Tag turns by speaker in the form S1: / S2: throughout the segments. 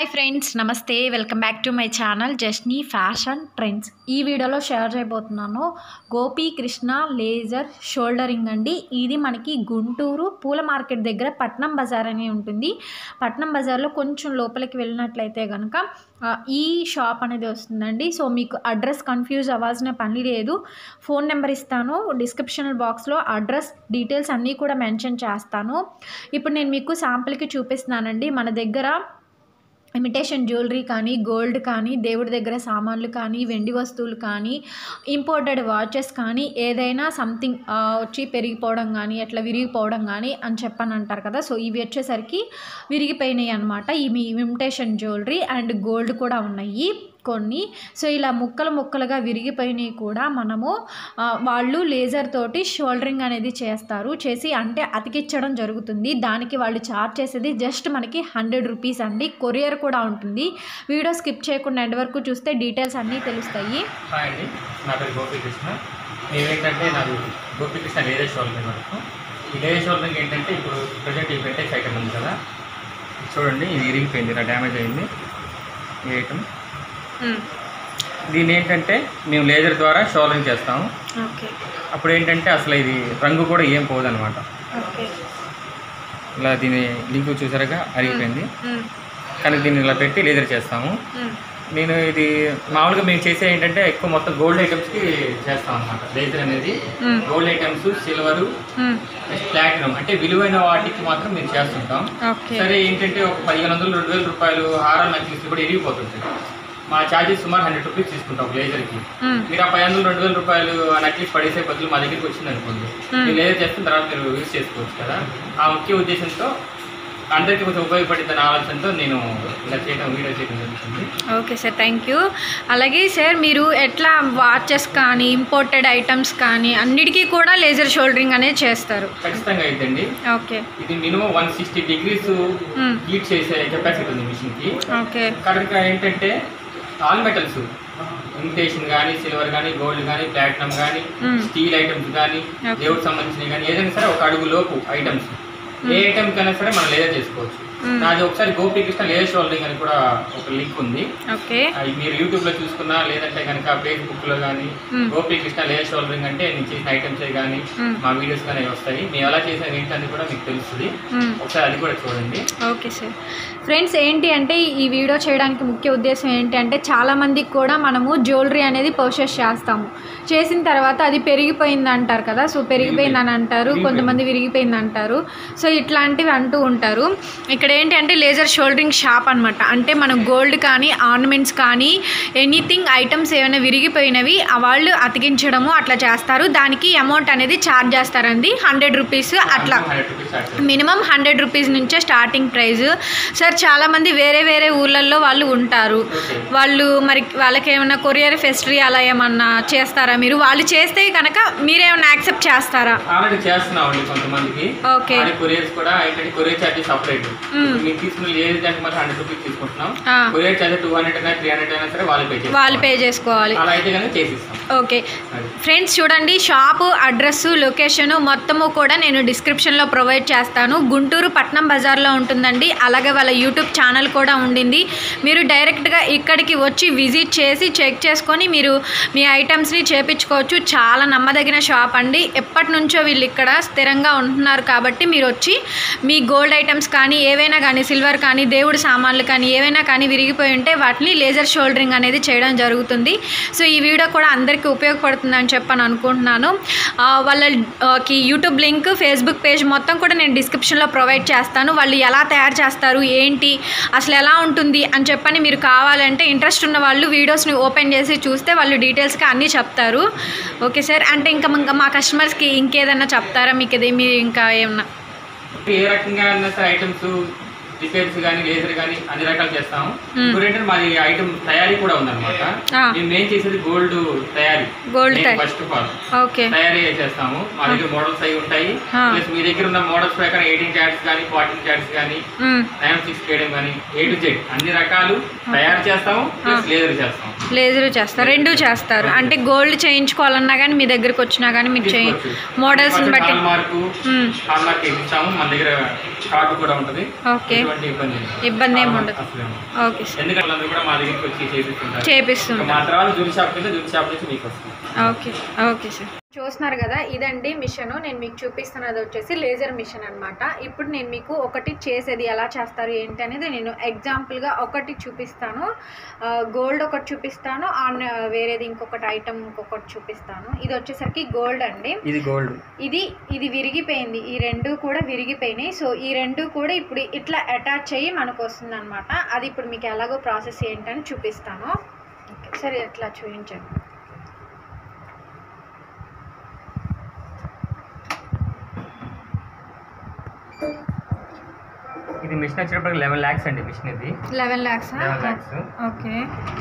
S1: Hi friends నమస్తే welcome back to my channel జస్నీ fashion trends ఈ వీడియోలో షేర్ చేయబోతున్నాను గోపీ కృష్ణ లేజర్ షోల్డరింగ్ అండి ఇది మనకి గుంటూరు పూల మార్కెట్ దగ్గర పట్నం బజార్ అని ఉంటుంది పట్నం బజార్లో కొంచెం లోపలికి వెళ్ళినట్లయితే కనుక ఆ, ఈ షాప్ అనేది వస్తుందండి సో మీకు అడ్రస్ కన్ఫ్యూజ్ అవ్వాల్సిన పని లేదు ఫోన్ నెంబర్ ఇస్తాను డిస్క్రిప్షన్ బాక్స్లో అడ్రస్ డీటెయిల్స్ అన్నీ కూడా మెన్షన్ చేస్తాను ఇప్పుడు నేను మీకు శాంపుల్కి చూపిస్తున్నానండి మన దగ్గర ఇమిటేషన్ జ్యువెలరీ కానీ గోల్డ్ కానీ దేవుడి దగ్గర సామాన్లు కానీ వెండి వస్తువులు కానీ ఇంపోర్టెడ్ వాచెస్ కానీ ఏదైనా సంథింగ్ వచ్చి పెరిగిపోవడం కానీ అట్లా విరిగిపోవడం కానీ అని చెప్పని అంటారు కదా సో ఇవి వచ్చేసరికి విరిగిపోయినాయి అనమాట ఇవి ఇమిటేషన్ జ్యువెలరీ అండ్ గోల్డ్ కూడా ఉన్నాయి కొన్ని సో ఇలా ముక్కలు ముక్కలుగా విరిగిపోయినవి కూడా మనము ఆ, వాళ్ళు లేజర్ తోటి షోల్డరింగ్ అనేది చేస్తారు చేసి అంటే అతికిచ్చడం జరుగుతుంది దానికి వాళ్ళు చార్జ్ చేసేది జస్ట్ మనకి హండ్రెడ్ రూపీస్ అండి కొరియర్ కూడా ఉంటుంది వీడియో స్కిప్ చేయకుండా ఎండ్ వరకు చూస్తే డీటెయిల్స్ అన్నీ తెలుస్తాయి
S2: హాయ్ అండి నా పేరు గోపీకృష్ణ నేనేంటంటే నాకు గోపీకృష్ణ లేడీస్ షోల్డరింగ్ వరకు ఈ లేడీస్ షోల్డరింగ్ ఏంటంటే ఇప్పుడు ప్రజెంట్ ఈ బెంటెక్స్ ఐటమ్ ఉంది కదా ఇది చూడండి ఇది ఇరిగిపోయింది ఇలా డ్యామేజ్ అయింది ఈ ఐటమ్ దీని ఏంటంటే మేము లేజర్ ద్వారా షోల్డరింగ్ చేస్తాము
S1: ఓకే
S2: అప్పుడు ఏంటంటే అసలు ఇది రంగు కూడా ఏం పోదన్నమాట
S1: ఓకే
S2: ఇలా దీని లింక్ చూసారుగా అరిగిపోయింది కానీ దీన్ని ఇలా పెట్టి లేజర్ చేస్తాము నేను ఇది మామూలుగా మేము చేసే ఏంటంటే ఎక్కువ మొత్తం గోల్డ్ ఐటమ్స్కి చేస్తాం అనమాట లేజర్ అనేది గోల్డ్ ఐటమ్స్ సిల్వర్ ప్లాటినం అంటే విలువైన వాటికి మాత్రం మేము చేస్తుంటాం
S1: ఓకే
S2: సరే ఏంటంటే ఒక పదిహేను వందలు రెండు వేల రూపాయలు హారాలు నక్లీస్ కూడా ఇరిగిపోతుంది మా ఛార్జెస్ సుమారు హండ్రెడ్ రూపీస్ తీసుకుంటాం ఒక లేజర్కి మీరు ఆ పది వందలు రెండు వేల రూపాయలు ఆ నక్లీస్ పడేసే బదులు మా దగ్గరికి వచ్చింది అనుకోండి మీరు లేజర్ చేస్తున్న తర్వాత మీరు యూజ్ చేసుకోవచ్చు కదా ఆ ముఖ్య ఉద్దేశంతో అందరికీ కొంచెం ఉపయోగపడిందని ఆలోచనతో నేను ఇలా చేయడం వీడియో చేయడం జరుగుతుంది
S1: ఓకే సార్ థ్యాంక్ యూ అలాగే సార్ మీరు ఎట్లా వాచెస్ కానీ ఇంపోర్టెడ్ ఐటమ్స్ కానీ అన్నిటికీ కూడా లేజర్ షోల్డరింగ్ అనేది చేస్తారు
S2: ఖచ్చితంగా అయిద్దండి
S1: ఓకే
S2: ఇది minimum one sixty degrees heat చేసే కెపాసిటీ ఉంది మిషన్కి
S1: ఓకే
S2: కనుక ఏంటంటే ఆల్ మెటల్స్ ఇమిటేషన్ కానీ సిల్వర్ కానీ గోల్డ్ కానీ ప్లాటినం కానీ
S1: Hmm.
S2: స్టీల్ ఐటమ్స్ కానీ
S1: Okay.
S2: దేవుడికి సంబంధించినవి కానీ ఏదైనా సరే ఒక అడుగు లోపు ఐటమ్స్ ఏ ఐటమ్ కైనా సరే మనం లేజర్ చేసుకోవచ్చు
S1: Hmm.
S2: నాది ఒకసారి గోపీకృష్ణ లేజర్ షోల్డరింగ్ అని కూడా ఒక లింక్ ఉంది
S1: ఓకే
S2: అది మీరు యూట్యూబ్ లో చూసుకున్నా లేదంటే కనుక ఫేస్బుక్ లో కానీ
S1: Hmm.
S2: గోపీకృష్ణ లేజర్ షోల్డరింగ్ అంటే నేను చేసిన ఐటమ్స్ కానీ
S1: Hmm.
S2: మా వీడియోస్ కానీ వస్తాయి మేము ఎలా చేసిన ఏంటని కూడా మీకు తెలుస్తుంది
S1: మ్మ్.
S2: ఒకసారి అది కూడా చూడండి
S1: ఓకే సార్ ఫ్రెండ్స్ ఏంటి అంటే ఈ వీడియో చేయడానికి ముఖ్య ఉద్దేశం ఏంటి అంటే చాలామందికి కూడా మనము జ్యువెలరీ అనేది పర్చేస్ చేస్తాము చేసిన తర్వాత అది పెరిగిపోయింది అంటారు కదా సో పెరిగిపోయింది అని అంటారు కొంతమంది విరిగిపోయింది అంటారు సో ఇట్లాంటివి అంటూ ఉంటారు ఇక్కడ ఏంటి అంటే లేజర్ షోల్డరింగ్ షాప్ అనమాట అంటే మనం గోల్డ్ కానీ ఆర్నమెంట్స్ కానీ ఎనీథింగ్ ఐటమ్స్ ఏమైనా విరిగిపోయినవి ఆ వాళ్ళు అతికించడము అట్లా చేస్తారు దానికి అమౌంట్ అనేది ఛార్జ్ చేస్తారండి హండ్రెడ్ రూపీస్ అట్లా
S2: hundred rupees
S1: minimum hundred rupees నుంచే స్టార్టింగ్ ప్రైస్ సార్ చాలామంది వేరే వేరే ఊర్లలో వాళ్ళు ఉంటారు
S2: ఓకే
S1: వాళ్ళు మరి వాళ్ళకి ఏమైనా కొరియర్ ఫెస్టరీ అలా ఏమన్నా చేస్తారా మీరు వాళ్ళు చేస్తే కనుక మీరేమన్నా యాక్సెప్ట్ చేస్తారా
S2: ఆల్రెడీ చేస్తున్నామండి కొంతమందికి
S1: ఓకే
S2: ఆల్రెడీ కొరియర్స్ కూడా ఏంటంటే కొరియర్ ఛార్జెస్ సపరేట్
S1: మ్మ్.
S2: మీరు తీసుకున్న ఏది దానికి మరి హండ్రెడ్ రూపీస్ తీసుకుంటున్నాం
S1: ఆ.
S2: కొరియర్ ఛార్జ్ టూ హండ్రెడ్ అయినా త్రీ హండ్రెడ్ అయినా సరే వాళ్ళు పే చేస్తారు
S1: వాళ్ళు పే చేసుకోవాలి
S2: అలా అయితే కనుక చేసిస్తాం
S1: ఓకే
S2: అది
S1: ఫ్రెండ్స్ చూడండి షాపు అడ్రస్ లొకేషను మొత్తము కూడా నేను డిస్క్రిప్షన్లో ప్రొవైడ్ చేస్తాను గుంటూరు పట్నం బజార్లో ఉంటుందండి అలాగే వాళ్ళ యూట్యూబ్ ఛానల్ కూడా ఉండింది మీరు డైరెక్ట్గా ఇక్కడికి వచ్చి విజిట్ చేసి చెక్ చేసుకొని మీరు మీ ఐటమ్స్ని చేపించుకోవచ్చు చాలా నమ్మదగిన షాప్ అండి ఎప్పటి నుంచో వీళ్ళు ఇక్కడ స్థిరంగా ఉంటున్నారు కాబట్టి మీరు వచ్చి మీ గోల్డ్ ఐటమ్స్ కానీ ఏవైనా కానీ సిల్వర్ కానీ దేవుడి సామాన్లు కానీ ఏవైనా కానీ విరిగిపోయి ఉంటే వాటిని లేజర్ షోల్డరింగ్ అనేది చేయడం జరుగుతుంది సో ఈ వీడియో కూడా అందరికీ ఉపయోగపడుతుందని చెప్పని అనుకుంటున్నాను ఆ, వాళ్ళకి యూట్యూబ్ లింక్ ఫేస్బుక్ పేజ్ మొత్తం కూడా నేను డిస్క్రిప్షన్లో ప్రొవైడ్ చేస్తాను వాళ్ళు ఎలా తయారు చేస్తారు ఏంటి అసలు ఎలా ఉంటుంది అని చెప్పని మీరు కావాలంటే ఇంట్రెస్ట్ ఉన్న వాళ్ళు వీడియోస్ని ఓపెన్ చేసి చూస్తే వాళ్ళు డీటెయిల్స్గా అన్నీ చెప్తారు ఓకే సార్ అంటే ఇంకా ఇంకా మా కస్టమర్స్కి ఇంకేదన్నా చెప్తారా మీకు ఇది మీరు ఇంకా ఏమన్నా
S2: ఏ రకంగా అయినా సరే ఐటమ్స్ రిపేర్స్ కానీ లేజర్ కానీ అన్ని రకాలు చేస్తాము
S1: మ్మ్.
S2: ఇప్పుడు ఏంటంటే మాది ఐటమ్ తయారీ కూడా ఉందన్నమాట
S1: ఆ.
S2: మేము మెయిన్ చేసేది గోల్డ్ తయారీ
S1: Gold తయారీ.
S2: ఫస్ట్ ఆఫ్ ఆల్
S1: ఓకే
S2: తయారీ చేస్తాము మా దగ్గర మోడల్స్ అవి ఉంటాయి
S1: ఆ.
S2: ప్లస్ మీ దగ్గర ఉన్న మోడల్స్ ప్రకారం ఎయిటీన్ క్యారెట్స్ కానీ ఫార్టీన్ క్యారెట్స్ కానీ
S1: మ్మ్.
S2: నైన్ సిక్స్ చేయడం కానీ ఏ టు జెడ్ అన్ని రకాలు తయారు చేస్తాము ప్లస్ లేజర్ చేస్తాము
S1: లేజరు చేస్తారు రెండు చేస్తారు అంటే గోల్డ్ చేయించుకోవాలన్నా కానీ మీ దగ్గరికి వచ్చినా కానీ మీరు చేయి మోడల్స్ని బట్టి
S2: హాల్ మార్కు
S1: మ్మ్.
S2: హాల్ మార్క్ ఇస్తాము మన దగ్గర కార్డు కూడా ఉంటుంది
S1: ఓకే
S2: ఎటువంటి ఇబ్బంది లేదు.
S1: ఇబ్బంది ఏమి ఉండదు
S2: అసలు ఏమి.
S1: ఓకే సార్
S2: ఎందుకంటే వాళ్ళందరూ కూడా మా దగ్గరికి వచ్చి చేపిస్తుంటారు ఇంకా
S1: చేపిస్తుంటా
S2: మా తర్వాత జూలి షాప్ కింద జూలి షాప్ నుంచి మీకు వస్తుంది
S1: ఓకే ఓకే సార్ చూస్తున్నారు కదా ఇదండి మిషన్ నేను మీకు చూపిస్తున్నది వచ్చేసి లేజర్ మిషన్ అన్నమాట ఇప్పుడు నేను మీకు ఒకటి చేసేది ఎలా చేస్తారు ఏంటి అనేది నేను ఎగ్జాంపుల్గా ఒకటి చూపిస్తాను గోల్డ్ ఒకటి చూపిస్తాను ఆన్ వేరేది ఇంకొకటి ఐటమ్ ఇంకొకటి చూపిస్తాను ఇది వచ్చేసరికి గోల్డ్ అండి
S2: ఇది గోల్డ్
S1: ఇది ఇది విరిగిపోయింది ఈ రెండు కూడా విరిగిపోయినాయి సో ఈ రెండు కూడా ఇప్పుడు ఇట్లా అటాచ్ అయ్యి మనకు వస్తుంది అనమాట అది ఇప్పుడు మీకు ఎలాగో ప్రాసెస్ ఏంటని చూపిస్తాను ఓకే, సరే ఎట్లా చూపించండి
S2: ఇది మిషన్ వచ్చేటప్పటికి లెవెన్ ల్యాక్స్ అండి మిషన్ ఇది
S1: eleven lakhs
S2: eleven lakhs
S1: okay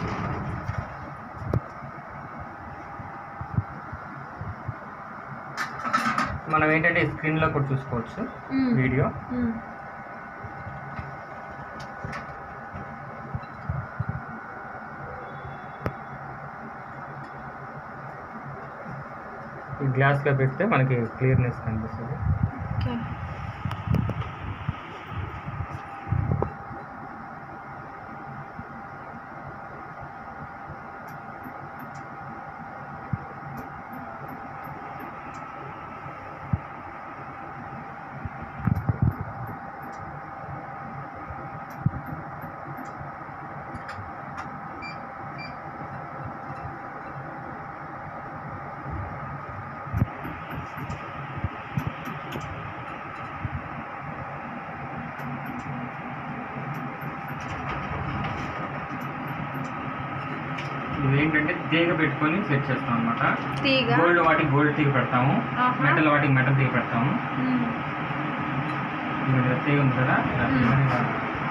S2: మనం ఏంటంటే స్క్రీన్లో కూడా చూసుకోవచ్చు వీడియో ఈ గ్లాస్లో పెడితే మనకి క్లియర్నెస్ కనిపిస్తుంది
S1: ఓకే
S2: ఇది ఏంటంటే తీగ పెట్టుకొని సెట్ చేస్తాం అనమాట
S1: తీగ
S2: గోల్డ్ వాటికి గోల్డ్ తీగ పెడతాము
S1: ఆహా.
S2: మెటల్ వాటికి మెటల్ తీగ పెడతాము
S1: మ్మ్.
S2: ఇక్కడ తీగ ఉంది కదా ఇలా
S1: మ్మ్.
S2: తీగని ఇలా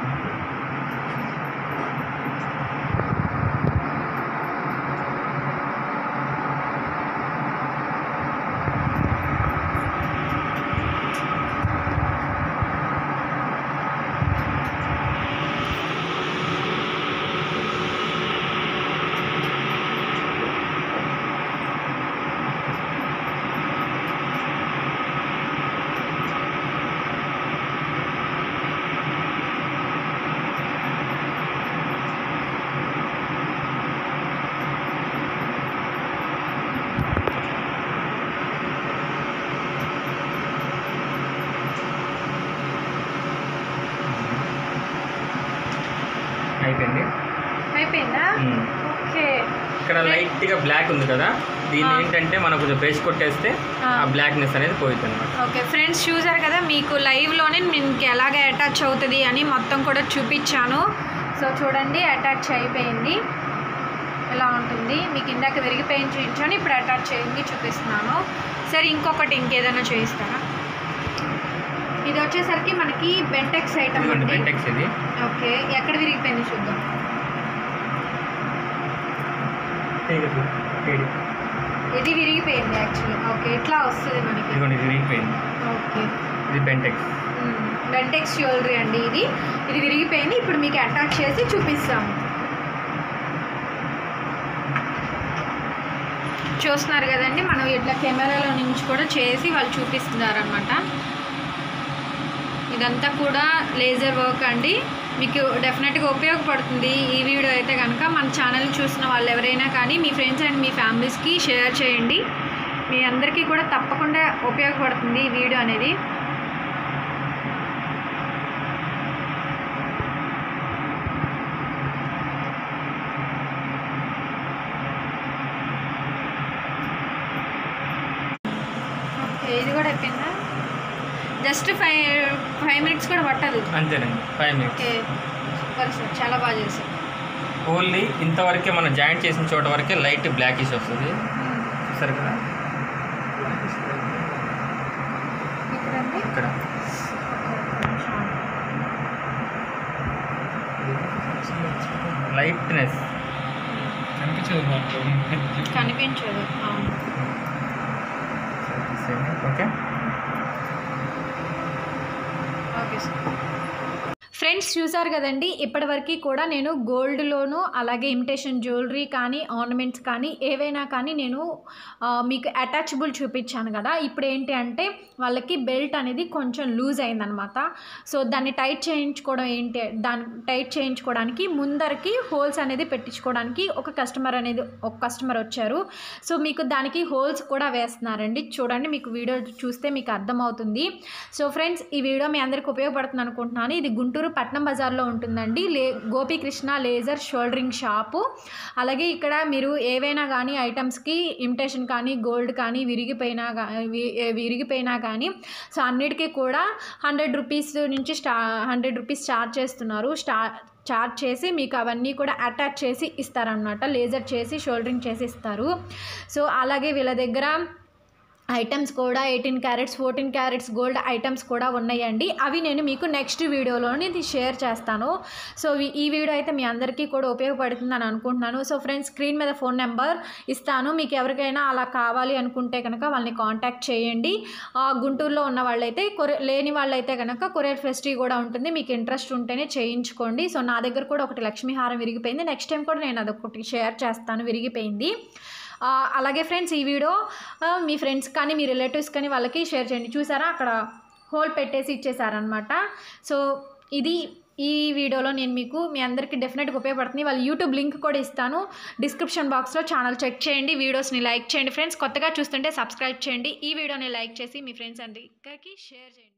S2: అయిపోయింది
S1: అయిపోయిందా
S2: మ్మ్.
S1: ఓకే
S2: ఇక్కడ లైట్ గా బ్లాక్ ఉంది కదా దీన్ని
S1: ఆ.
S2: ఏంటంటే మనం కొంచెం బ్రష్ కొట్టేస్తే
S1: ఆ.
S2: ఆ బ్లాక్నెస్ అనేది పోయింది అనమాట
S1: ఓకే ఫ్రెండ్స్ చూసారు కదా మీకు లైవ్లోనే మీకు ఎలాగ అటాచ్ అవుతుంది అని మొత్తం కూడా చూపించాను సో చూడండి అటాచ్ అయిపోయింది ఎలా ఉంటుంది మీకు ఇందాక విరిగిపోయింది చూపించాను ఇప్పుడు అటాచ్ చేయండి చూపిస్తున్నాను సరే ఇంకొకటి ఇంకేదైనా చూపిస్తారా ఇది వచ్చేసరికి మనకి బెంటెక్స్ ఐటమ్
S2: ఇదిగోండి
S1: అండి
S2: బెంటెక్స్ ఇది
S1: ఓకే ఎక్కడ విరిగిపోయింది చూద్దాం
S2: తీగ తీ- తీగ.
S1: ఇది విరిగిపోయింది యాక్చువల్లీ ఓకే ఇట్లా వస్తుంది మనకి
S2: ఇదిగోండి ఇది విరిగిపోయింది
S1: ఓకే
S2: ఇది బెంటెక్స్
S1: బెంటెక్స్ జ్యువెలరీ అండి ఇది ఇది విరిగిపోయింది ఇప్పుడు మీకు అటాచ్ చేసి చూపిస్తాము చూస్తున్నారు కదండి మనం ఇట్లా కెమెరాలో నుంచి కూడా చేసి వాళ్ళు చూపిస్తున్నారు అనమాట ఇదంతా కూడా లేజర్ వర్క్ అండి మీకు డెఫినెట్గా ఉపయోగపడుతుంది ఈ వీడియో అయితే కనుక మన ఛానల్ చూసిన వాళ్ళు ఎవరైనా కానీ మీ ఫ్రెండ్స్ అండ్ మీ ఫ్యామిలీస్కి షేర్ చేయండి మీ అందరికీ కూడా తప్పకుండా ఉపయోగపడుతుంది ఈ వీడియో అనేది ఓకే ఇది కూడా అయిపోయిందా జస్ట్ ఫైవ్ ఫైవ్ మినిట్స్ కూడా పట్టదు
S2: అంతేనండి five minutes
S1: okay super sir చాలా బాగా చేశారు
S2: ఓన్లీ ఇంతవరకే మనం జాయింట్ చేసిన చోట వరకే లైట్ బ్లాకిష్ వస్తుంది చూసారు కదా
S1: ఇక్కడండి
S2: ఇక్కడ లైట్నెస్
S1: కనిపించదు అవును
S2: okay
S1: okay sir friends friends చూసారు కదండి ఇప్పటివరకు కూడా నేను గోల్డ్లోను అలాగే ఇమిటేషన్ జ్యువెలరీ కానీ ఆర్నమెంట్స్ కానీ ఏవైనా కానీ నేను ఆ, మీకు అటాచబుల్ చూపించాను కదా ఇప్పుడు ఏంటి అంటే వాళ్ళకి బెల్ట్ అనేది కొంచెం లూజ్ అయిందనమాట సో దాన్ని టైట్ చేయించుకోవడం ఏంటి దాన్ని టైట్ చేయించుకోవడానికి ముందరికి హోల్స్ అనేది పెట్టించుకోవడానికి ఒక కస్టమర్ అనేది ఒక కస్టమర్ వచ్చారు సో మీకు దానికి హోల్స్ కూడా వేస్తున్నారండి చూడండి మీకు వీడియో చూస్తే మీకు అర్థమవుతుంది సో ఫ్రెండ్స్ ఈ వీడియో మీ అందరికి ఉపయోగపడుతుంది అనుకుంటున్నాను ఇది గుంటూరు పట్నం బజార్లో ఉంటుందండి లే గోపీకృష్ణ లేజర్ షోల్డరింగ్ షాపు అలాగే ఇక్కడ మీరు ఏవైనా కానీ ఐటమ్స్కి ఇమిటేషన్ కానీ గోల్డ్ కానీ విరిగిపోయినా గా- వి- విరిగిపోయినా కానీ సో అన్నిటికీ కూడా హండ్రెడ్ రూపీస్ నుంచి స్టా హండ్రెడ్ రూపీస్ చార్జ్ చేస్తున్నారు స్టా చార్జ్ చేసి మీకు అవన్నీ కూడా అటాచ్ చేసి ఇస్తారనమాట లేజర్ చేసి షోల్డరింగ్ చేసి ఇస్తారు సో అలాగే వీళ్ళ దగ్గర ఐటమ్స్ కూడా eighteen carats fourteen carats gold items కూడా ఉన్నాయండి అవి నేను మీకు నెక్స్ట్ వీడియోలోని ఇది షేర్ చేస్తాను సో ఈ- ఈ వీడియో అయితే మీ అందరికీ కూడా ఉపయోగపడుతుందని అనుకుంటున్నాను సో ఫ్రెండ్స్ స్క్రీన్ మీద ఫోన్ నెంబర్ ఇస్తాను మీకు ఎవరికైనా అలా కావాలి అనుకుంటే కనుక వాళ్ళని కాంటాక్ట్ చేయండి ఆ, గుంటూరులో ఉన్న వాళ్ళైతే కొరే లేని వాళ్ళైతే కనుక కొరియర్ ఫెస్టివ్ కూడా ఉంటుంది మీకు ఇంట్రెస్ట్ ఉంటేనే చేయించుకోండి సో నా దగ్గర కూడా ఒకటి లక్ష్మీహారం విరిగిపోయింది నెక్స్ట్ టైం కూడా నేను అదొకటి షేర్ చేస్తాను విరిగిపోయింది ఆ, అలాగే ఫ్రెండ్స్ ఈ వీడియో ఆ, మీ ఫ్రెండ్స్ కానీ మీ రిలేటివ్స్ కానీ వాళ్ళకి షేర్ చేయండి చూసారా అక్కడ హోల్ పెట్టేసి ఇచ్చేసారనమాట సో ఇది ఈ వీడియోలో నేను మీకు మీ అందరికీ డెఫినెట్గా ఉపయోగపడుతుంది వాళ్ళ యూట్యూబ్ లింక్ కూడా ఇస్తాను డిస్క్రిప్షన్ బాక్స్లో ఛానల్ చెక్ చేయండి వీడియోస్ని లైక్ చేయండి ఫ్రెండ్స్ కొత్తగా చూస్తుంటే సబ్స్క్రైబ్ చేయండి ఈ వీడియోని లైక్ చేసి మీ ఫ్రెండ్స్ అందరికీ షేర్ చేయండి